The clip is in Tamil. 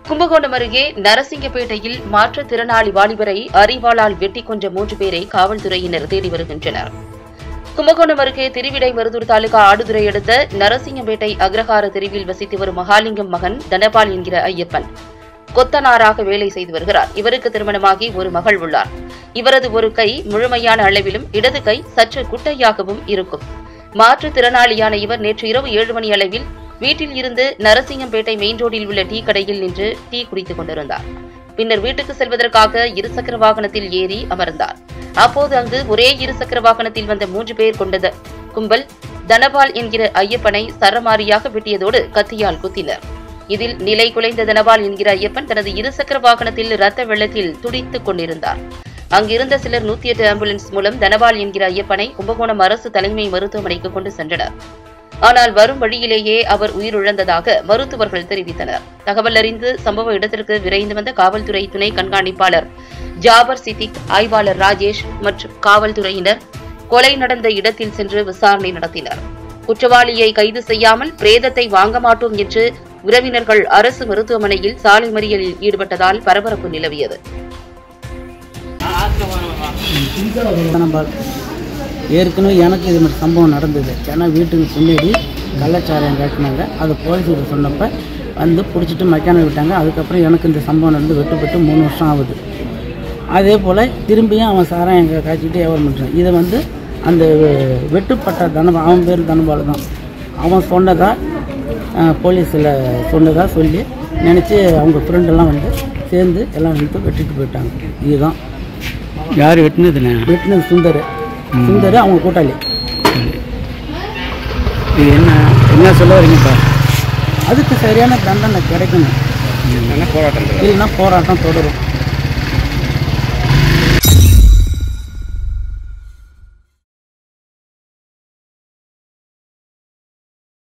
கும்பகோணம் அருகே நரசிங்கப்பேட்டையில் மாற்றுத்திறனாளி வாலிபரை அரிவாளால் வெட்டிக் கொன்ற மூன்று பேரை காவல்துறையினர் தேடி வருகின்றனர் கும்பகோணம் அருகே திருவிடைமருதூர் தாலுகா ஆடுதுறை அடுத்த நரசிங்கம்பேட்டை அக்ரஹார தெருவில் வசித்து வரும் மகாலிங்கம் மகன் தனபால் என்கிற ஐயப்பன் கொத்தனாராக வேலை செய்து வருகிறார் இவருக்கு திருமணமாகி ஒரு மகள் உள்ளார் இவரது ஒரு கை முழுமையான அளவிலும் இடது கை சற்று குட்டையாகவும் இருக்கும் மாற்றுத்திறனாளியான இவர் நேற்று இரவு ஏழு மணி அளவில் வீட்டில் இருந்து நரசிங்கம்பேட்டை மெயின் ரோடில் உள்ள டீ கடையில் நின்று டீ குடித்துக் கொண்டிருந்தார் பின்னர் வீட்டுக்கு செல்வதற்காக இருசக்கர வாகனத்தில் ஏறி அமர்ந்தார் அப்போது அங்கு ஒரே இருசக்கர வாகனத்தில் வந்த மூன்று பேர் கொண்டது கும்பல் தனபால் என்கிற ஐயப்பனை சரமாரியாக வெட்டியதோடு கத்தியால் குத்தினர் இதில் நிலை குலைந்த தனபால் என்கிற ஐயப்பன் தனது இருசக்கர வாகனத்தில் ரத்த வெள்ளத்தில் துடித்துக் கொண்டிருந்தார் அங்கிருந்த சிலர் நூத்தி எட்டு ஆம்புலன்ஸ் மூலம் தனபால் என்கிற ஐயப்பனை கும்பகோணம் அரசு தலைமை மருத்துவமனைக்கு கொண்டு சென்றனர் ஆனால் வரும் வழியிலேயே அவர் உயிரிழந்ததாக மருத்துவர்கள் தெரிவித்தனர் தகவல் அறிந்து சம்பவ இடத்திற்கு விரைந்து வந்த காவல்துறை துணை கண்காணிப்பாளர் ஜாபர் சித்திக் ஆய்வாளர் ராஜேஷ் மற்றும் காவல்துறையினர் கொலை நடந்த இடத்தில் சென்று விசாரணை நடத்தினர் குற்றவாளியை கைது செய்யாமல் பிரேதத்தை வாங்க மாட்டோம் என்று உறவினர்கள் அரசு மருத்துவமனையில் சாலை மறியலில் ஈடுபட்டதால் பரபரப்பு நிலவியது நம்ம ஏற்கனவே எனக்கு இது மாதிரி சம்பவம் நடந்தது ஏன்னா வீட்டுக்கு பின்னாடி கள்ளச்சாராயம் காட்டினாங்க அது போலீஸுக்கு சொன்னப்போ வந்து பிடிச்சிட்டு மெக்கானிக் விட்டாங்க அதுக்கப்புறம் எனக்கு இந்த சம்பவம் நடந்து வெட்டுப்பட்டு மூணு வருஷம் ஆகுது அதே போல் திரும்பியும் அவன் சாராயம் கா- காய்ச்சிட்டு வியாபாரம் பண்ணுறான் இதை வந்து அந்த வெ- வெட்டுப்பட்ட தனபா அவன் பேர் தனபால் தான் அவன் சொன்னதா போலீஸில் சொன்னதா சொல்லி நினச்சி அவங்க ஃப்ரெண்டெல்லாம் வந்து சேர்ந்து எல்லாம் வந்து வெட்டிட்டு போயிட்டாங்க இதுதான் யார் வெட்டினதுண்ணே வெட்டினது சுந்தர் சுந்தர் அவங்க கூட்டாளி இது என்ன என்ன சொல்ல வரீங்கப்பா அதுக்கு சரியான தண்டனை கிடைக்கணும் இல்லைன்னா போராட்டம் தொடரும்